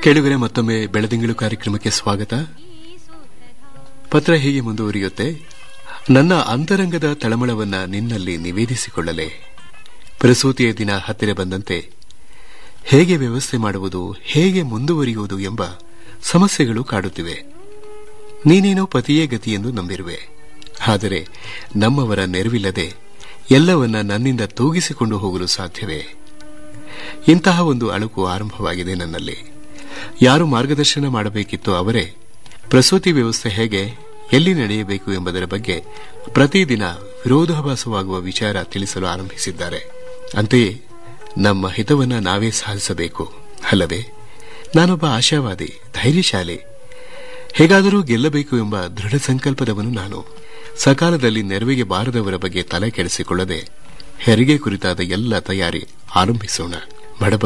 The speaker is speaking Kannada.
ಕೇಳುಗರೆ ಮತ್ತೊಮ್ಮೆ ಬೆಳದಿಂಗಳು ಕಾರ್ಯಕ್ರಮಕ್ಕೆ ಸ್ವಾಗತ ಪತ್ರ ಹೀಗೆ ಮುಂದುವರಿಯುತ್ತೆ ನನ್ನ ಅಂತರಂಗದ ತಳಮಳವನ್ನ ನಿನ್ನಲ್ಲಿ ನಿವೇದಿಸಿಕೊಳ್ಳಲೆ ಪ್ರಸೂತಿಯ ದಿನ ಹತ್ತಿರ ಬಂದಂತೆ ಹೇಗೆ ವ್ಯವಸ್ಥೆ ಮಾಡುವುದು ಹೇಗೆ ಮುಂದುವರಿಯುವುದು ಎಂಬ ಸಮಸ್ಯೆಗಳು ಕಾಡುತ್ತಿವೆ ನೀನೇನೋ ಪತಿಯೇ ಗತಿ ಎಂದು ನಂಬಿರುವೆ ಆದರೆ ನಮ್ಮವರ ನೆರವಿಲ್ಲದೆ ಎಲ್ಲವನ್ನ ನನ್ನಿಂದ ತೂಗಿಸಿಕೊಂಡು ಹೋಗಲು ಸಾಧ್ಯವೇ ಇಂತಹ ಒಂದು ಅಳುಕು ಆರಂಭವಾಗಿದೆ ನನ್ನಲ್ಲಿ ಯಾರು ಮಾರ್ಗದರ್ಶನ ಮಾಡಬೇಕಿತ್ತು ಅವರೇ ಪ್ರಸೂತಿ ವ್ಯವಸ್ಥೆ ಹೇಗೆ ಎಲ್ಲಿ ನಡೆಯಬೇಕು ಎಂಬುದರ ಬಗ್ಗೆ ಪ್ರತಿದಿನ ವಿರೋಧಾಭಾಸವಾಗುವ ವಿಚಾರ ತಿಳಿಸಲು ಆರಂಭಿಸಿದ್ದಾರೆ ಅಂತೆಯೇ ನಮ್ಮ ಹಿತವನ್ನ ನಾವೇ ಸಾಧಿಸಬೇಕು ಅಲ್ಲವೇ ನಾನೊಬ್ಬ ಆಶಾವಾದಿ ಧೈರ್ಯಶಾಲಿ ಹೇಗಾದರೂ ಗೆಲ್ಲಬೇಕು ಎಂಬ ದೃಢ ಸಂಕಲ್ಪದವನು ನಾನು ಸಕಾಲದಲ್ಲಿ ನೆರವಿಗೆ ಬಾರದವರ ಬಗ್ಗೆ ತಲೆ ಕೆಡಿಸಿಕೊಳ್ಳದೆ ಹೆರಿಗೆ ಕುರಿತಾದ ಎಲ್ಲ ತಯಾರಿ ಆರಂಭಿಸೋಣ ಬಡಬ